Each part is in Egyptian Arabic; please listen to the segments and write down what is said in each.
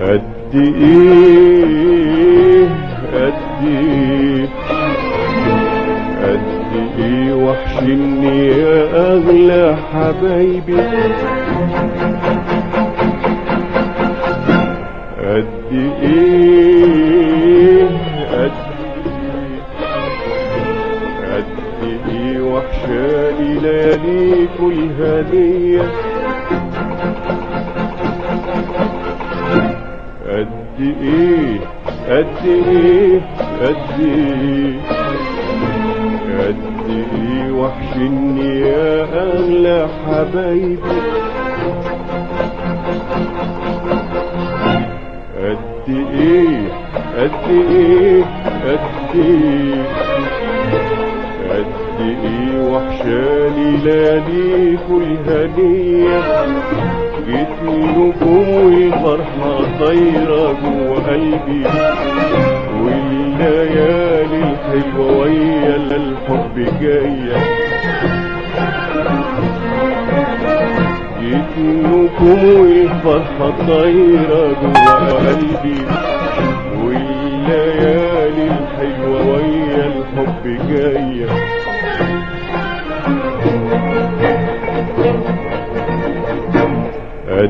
قد ايه قد ايه قد ايه وحشني يا اغلى حبايبي قد ايه قد ايه قد ايه وحشاني لياليك الهديه قد ايه قد ايه قد ايه قد ايه وحشني يا اغلى حبايبي قد ايه قد ايه قد ايه قد ايه وحشاني لياليك الهنيه جيت نجوم والفرحة طايرة جوا قلبي والليالي الحلوة ويا الحب جاية جيت نجوم والفرحة طايرة جوا قلبي والليالي الحلوة ويا الحب جايه قد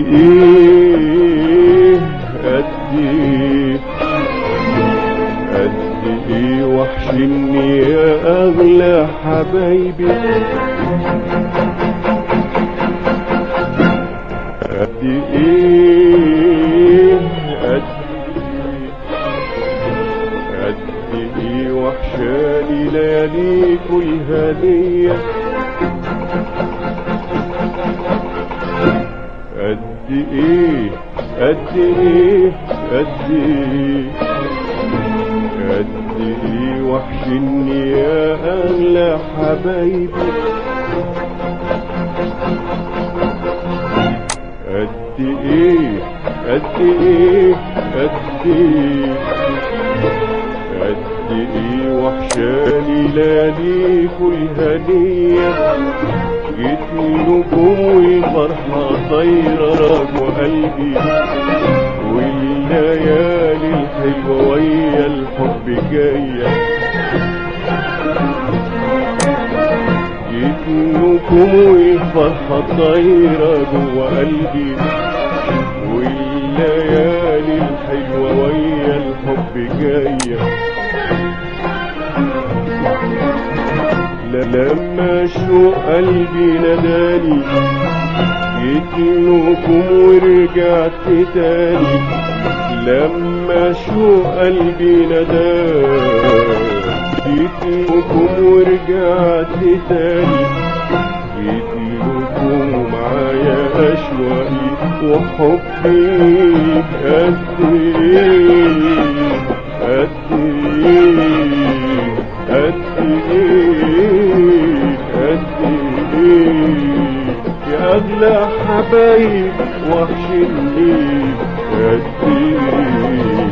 ايه قد ايه قد ايه وحشني يا اغلى حبايبي قد ايه قد ايه قد ايه وحشاني لياليك الهديه قد ايه قد ايه قد ايه قد ايه وحشني يا اغلى حبايبي قد ايه قد ايه قد ايه قد ايه وحشاني لياليك الهنيه جيت نجوم وفرحة طايرة جوا قلبي والليالي الحلوة ويا الحب جاية جيت نجوم وفرحة طايرة جوا قلبي والليالي الحلوة ويا الحب جايه لما شو قلبي ناداني جيت لكم ورجعت تاني لما شو قلبي ناداني جيت لكم ورجعت تاني جيت لكم معايا اشواقي وحبي قد ايه قد ايه قد ايه قد ايه يا اغلى حبايب وحشني قد ايه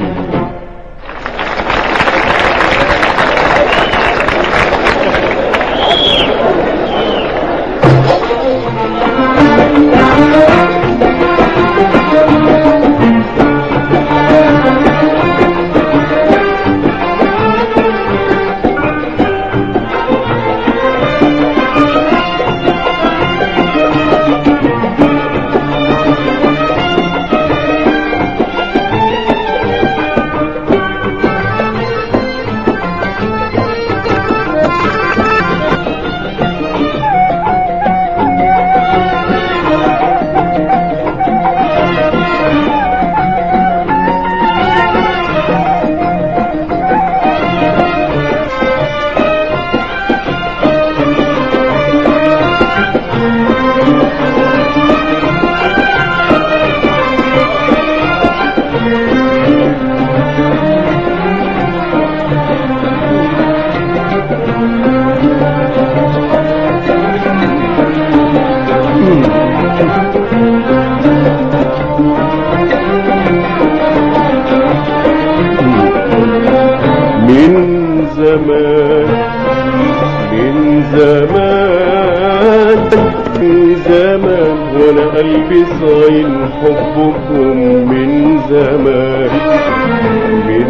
زمان من زمان من زمان وانا قلبي صاين حبكم من زمان من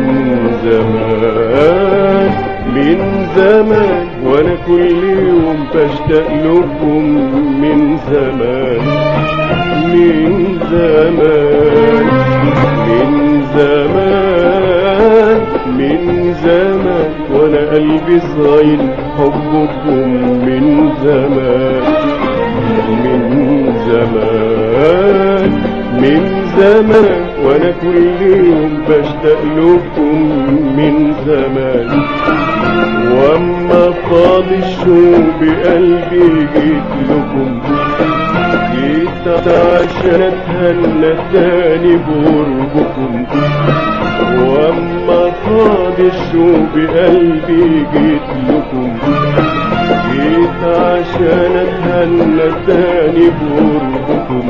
زمان من زمان وانا كل يوم بشتاق لكم من زمان من زمان من زمان من زمان وانا قلبي صاين حبكم من زمان من زمان من زمان وانا كل يوم بشتاق لكم من زمان واما فاض الشوق بقلبي جيت لكم جيت عشان اتهنى تاني بقربكم واما فاض الشوق بقلبي جيت لكم جيت عشان اتهنى تاني بقربكم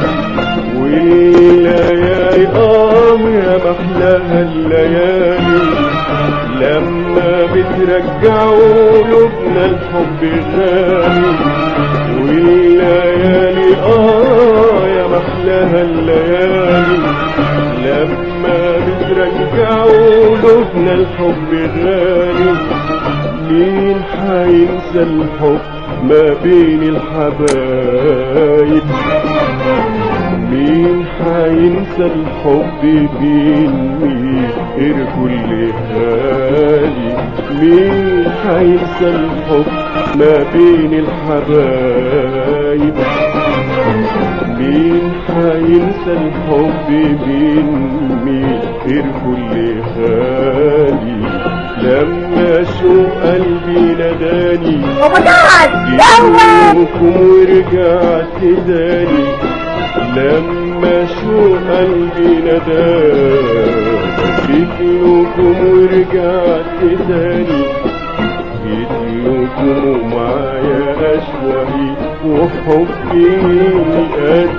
والليالي اه يا محلاها الليالي لما بترجعوا قلوبنا الحب غالي والليالي اه يا محلاها الليالي لما بترجعوا قلوبنا الحب غالي مين حينسى الحب ما بين الحبايب مين حينسى الحب بين مين غير كل هالي مين حينسى الحب ما بين الحبايب مين حينسى الحب بين مين غير كل هالي لما شو قلبي ناداني Oh my God! No جيتكم ورجعت تاني لما شو قلبي نداني جيتلكم ورجعت تاني جيتلكم ومعايا أشواقي وحبي قد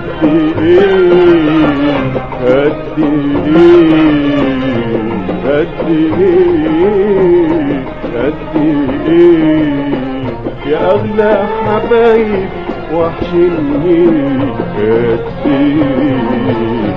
إيه قد إيه قد إيه قد إيه يا أغلى حبايب وحشني قد إيه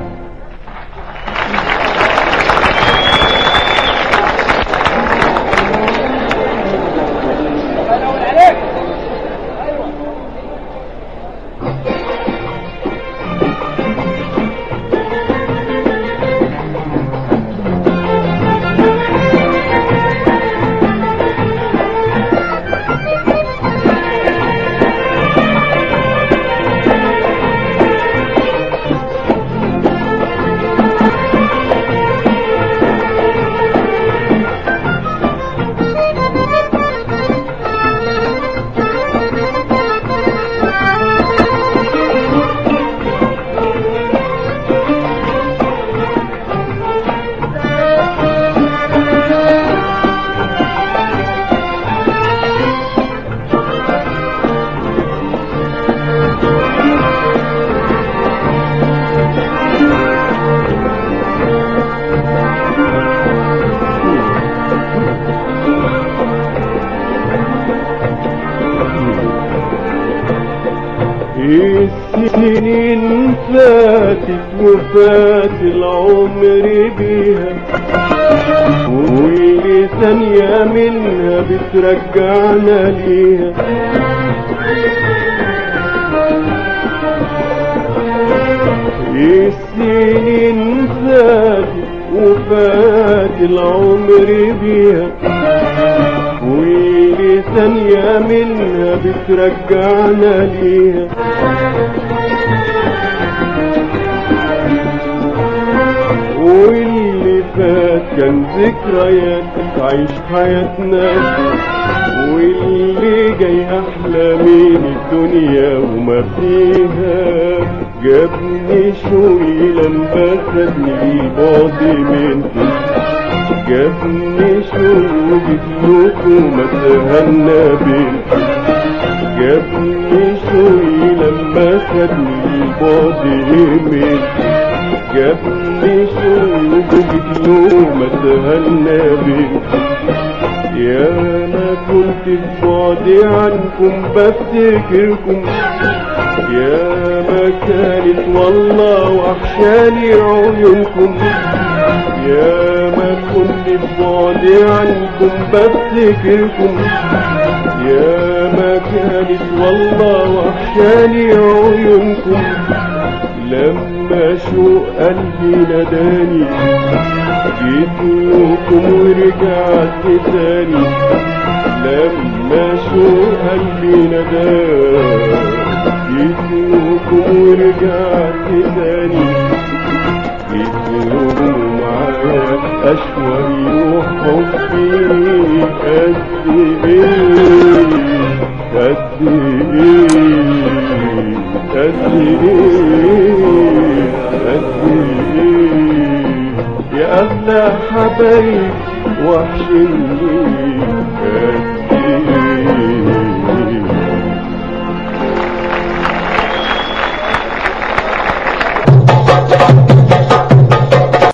السنين فاتت وفات العمر بيها واللي ثانية منها بترجعنا ليها السنين فاتت وفات العمر بيها واللي ثانية منها بترجعنا ليها واللي فات كان ذكريات تعيش حياتنا واللي جاي احلى من الدنيا وما فيها جابني شوي لما خدني بعد منكم جابني شوي جيتلكم اتهنى بيكم جابني شوي لما خدني بعد منكم جابني شوق جيتلهم اتهنى بيكم يا ما كنت في بعدي عنكم بفتكركم يا كانت والله وحشاني عيونكم يا ما كنت ببعدي عنكم بفتكركم يا ما كانت والله وحشاني عيونكم لما شو قلبي نداني جيت لكم ورجعت تاني لما شو قلبي نداني جيت لكم ورجعت تاني جيت لكم معايا أشواري وحبي قد إيه قد إيه قد إيه قد إيه يا أغلى حبايب وحشني قد إيه